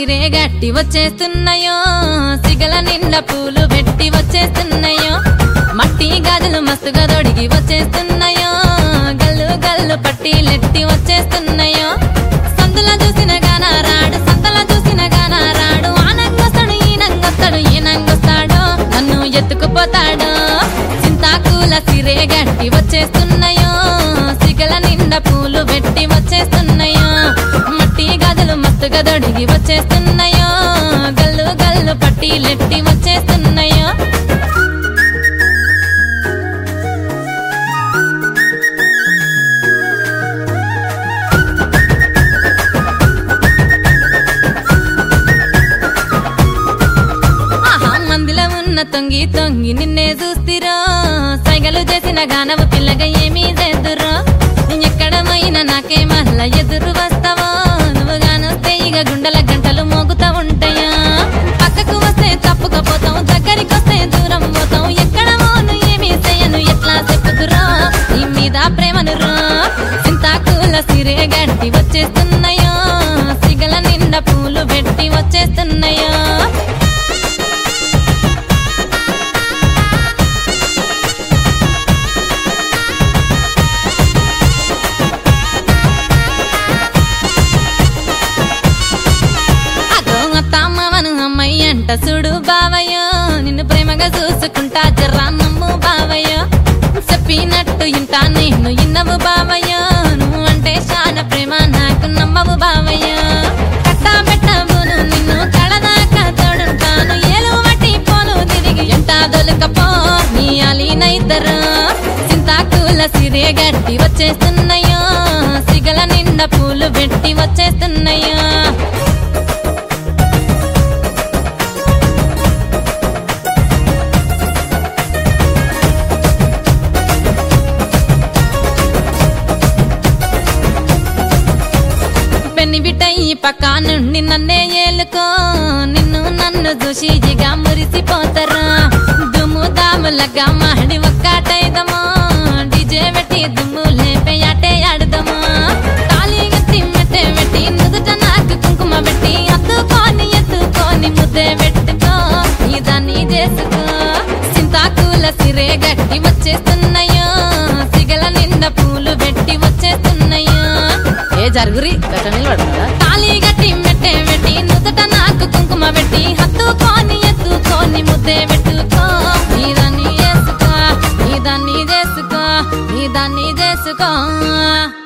సిరే గట్టి వచ్చేస్తున్నాయో సిగల నిండా పూలు పెట్టి వచ్చేస్తున్నాయో మట్టి గాజులు మస్తుగా దొడిగి వచ్చేస్తున్నాయో గల్లు గల్లు పట్టీలెట్టి వచ్చేస్తున్నాయో సందుల చూసిన గానా రాడు సంతల చూసిన గానా రాడు ఆనంగొస్తాడు ఈనంగొస్తాడు ఈనంగొస్తాడు నన్ను ఎత్తుకుపోతాడు చింతాకుల సిరే గట్టి వచ్చేస్తున్నాయో సిగల నిండా పూలు పెట్టి వచ్చేస్తున్నాయో మట్టి గదులు మస్తుగా దొడిగి వచ్చేస్తున్నాయో గల్లు గల్లు పట్టీలెట్టి వచ్చేస్తున్నాయో ఆహా మందిలో ఉన్న తొంగి తొంగి నిన్నే చూస్తిరో సైగలు చేసిన గానవు పిల్లగా ఏమీ చేద్దురో ఎక్కడమైనా నాకే మళ్ళా ఎదురు వస్తావో నువ్వు గానొస్తే ఇక గుండెల గంటలు మోగుతా ఉంటాయా పక్కకు వస్తే తప్పుకపోతాం దగ్గరికి వస్తే దూరం పోతాం ఎక్కడ మోను ఏమీ చేయను ఎట్లా చెప్పుదురో నీ మీద ప్రేమను రో చింతాకుల సిరే గట్టి వచ్చేస్తున్నాయో సిగల నిండా పూలు పెట్టి వచ్చేస్తున్నాయో అదో అత్తమ్మవను అమ్మాయి అంట చూడు బావయ్యో నిన్ను ప్రేమగా చూసుకుంటా జర్రా నమ్ము బావయ్యో చెప్పినట్టు ఇంటా నేను ఇన్నవు బావయ్యో నువ్వు అంటే చాలా ప్రేమ నాకు నమ్మవు బావయ్యో కట్టా పెట్టబోను నిన్ను కడదాకా తోడుంటాను ఏలు మట్టి పోను తిరిగి ఎంట దొలకపో నీ అలీనైద్దరు చింతాకుల సిరే గట్టి వచ్చేస్తున్నాయో సిగల నిండా పూలు పెట్టి వచ్చేస్తున్నాయో పెన్ని బిట్టయి పక్క నుండి నన్నే ఏలుకో నిన్ను నన్ను చూసి ఇగా మురిసిపోతారా దుమ్ము దాములగా మాడి ఒక్కటైదమా డిజే పెట్టి దుమ్ము లేపే అటే ఆడదమా తాళి గట్టి మెట్టే పెట్టి నుదుట నాకు కుంకుమ పెట్టి అత్తుకొని ఎత్తుకొని ముద్దే పెట్టుకో ఇదాన్ని చేసుకో చింతాకుల సిరే గట్టి వచ్చేస్తున్నాయో సిగల నిండా పూలు పెట్టి వచ్చేస్తున్నాయో ఏ జరుగురి గట్ట నిలబడతారా తాళి గట్టి మెట్టే పెట్టి నుదుట నాకు కుంకుమ పెట్టి హత్తుకొని ఎత్తుకొని ముద్దే పెట్టుకో నీదాన్ని చేసుకో నీదాన్ని చేసుకో నీదాన్ని చేసుకో